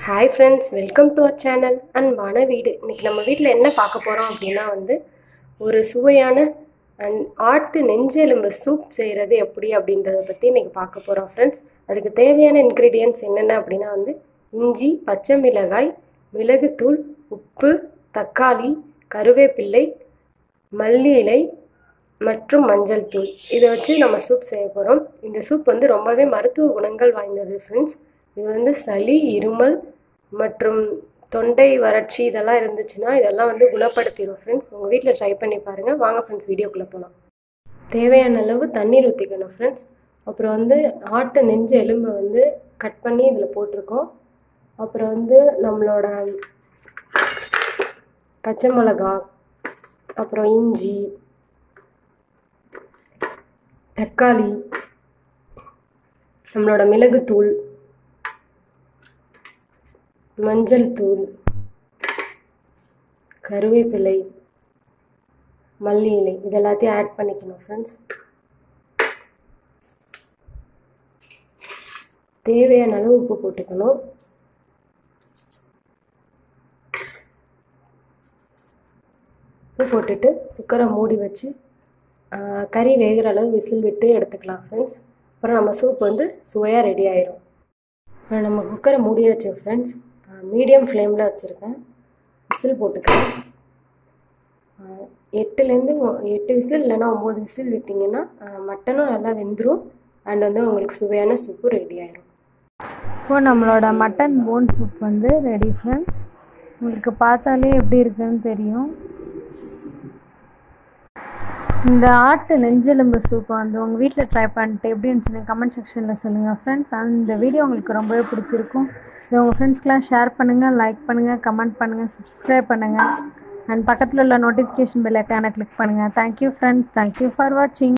hi friends welcome to our channel அன்பான வீடு இன்னைக்கு நம்ம வீட்டில் என்ன பார்க்க போகிறோம் அப்படின்னா வந்து ஒரு சுவையான அண்ட் ஆட்டு நெஞ்செலும்பு சூப் செய்கிறது எப்படி அப்படின்றத பற்றி இன்னைக்கு பார்க்க போகிறோம் ஃப்ரெண்ட்ஸ் அதுக்கு தேவையான இன்க்ரீடியன்ட்ஸ் என்னென்ன அப்படின்னா வந்து இஞ்சி பச்சை மிளகாய் மிளகுத்தூள் உப்பு தக்காளி கருவேப்பிள்ளை மல்லி இலை மற்றும் மஞ்சள் தூள் இதை வச்சு நம்ம சூப் செய்ய போகிறோம் இந்த சூப் வந்து ரொம்பவே மருத்துவ குணங்கள் வாய்ந்தது ஃப்ரெண்ட்ஸ் இது வந்து சளி இருமல் மற்றும் தொண்டை வறட்சி இதெல்லாம் இருந்துச்சுன்னா இதெல்லாம் வந்து குணப்படுத்திடும் ஃப்ரெண்ட்ஸ் உங்கள் வீட்டில் ட்ரை பண்ணி பாருங்கள் வாங்க ஃப்ரெண்ட்ஸ் வீடியோக்குள்ளே போகலாம் தேவையான அளவு தண்ணீர் ஊற்றிக்கணும் ஃப்ரெண்ட்ஸ் அப்புறம் வந்து ஆட்டு நெஞ்சு எலும்பை வந்து கட் பண்ணி இதில் போட்டிருக்கோம் அப்புறம் வந்து நம்மளோட பச்சை மிளகா அப்புறம் இஞ்சி தக்காளி நம்மளோட மிளகுத்தூள் மஞ்சள் தூள் கருவேப்பிலை மல்லி இலை இது எல்லாத்தையும் ஆட் பண்ணிக்கணும் ஃப்ரெண்ட்ஸ் தேவையான அளவு உப்பு போட்டுக்கணும் உப்பு போட்டுட்டு குக்கரை மூடி வச்சு கறி வேகிற அளவு விசில் விட்டு எடுத்துக்கலாம் ஃப்ரெண்ட்ஸ் அப்புறம் நம்ம சூப் வந்து சுவையாக ரெடி ஆயிரும் நம்ம குக்கரை மூடி வச்சு ஃப்ரெண்ட்ஸ் மீடியம் ஃப்ளேமில் வச்சுருக்கேன் விசில் போட்டுக்கிறேன் எட்டுலேருந்து எட்டு விசில் இல்லைன்னா ஒம்பது விசில் விட்டிங்கன்னா மட்டனும் நல்லா வெந்துடும் அண்ட் வந்து உங்களுக்கு சுவையான சூப்பு ரெடி ஆயிரும் இப்போ நம்மளோட மட்டன் போன் சூப் வந்து ரெடி ஃப்ரெண்ட்ஸ் உங்களுக்கு பார்த்தாலே எப்படி இருக்குன்னு தெரியும் இந்த ஆட்டு நெஞ்செலும்பு சூப்பை வந்து உங்கள் வீட்டில் ட்ரை பண்ணிட்டு எப்படி இருந்துச்சுன்னு கமெண்ட் செக்ஷனில் சொல்லுங்கள் ஃப்ரெண்ட்ஸ் அந்த வீடியோ உங்களுக்கு ரொம்பவே பிடிச்சிருக்கும் இதை உங்கள் ஃப்ரெண்ட்ஸ்க்கெலாம் ஷேர் பண்ணுங்கள் லைக் பண்ணுங்கள் கமெண்ட் பண்ணுங்கள் சப்ஸ்கிரைப் பண்ணுங்கள் அண்ட் பக்கத்தில் உள்ள நோட்டிஃபிகேஷன் பெல் ஐக்கானை கிளிக் பண்ணுங்கள் தேங்க்யூ ஃப்ரெண்ட்ஸ் தேங்க்யூ ஃபார் வாட்சிங்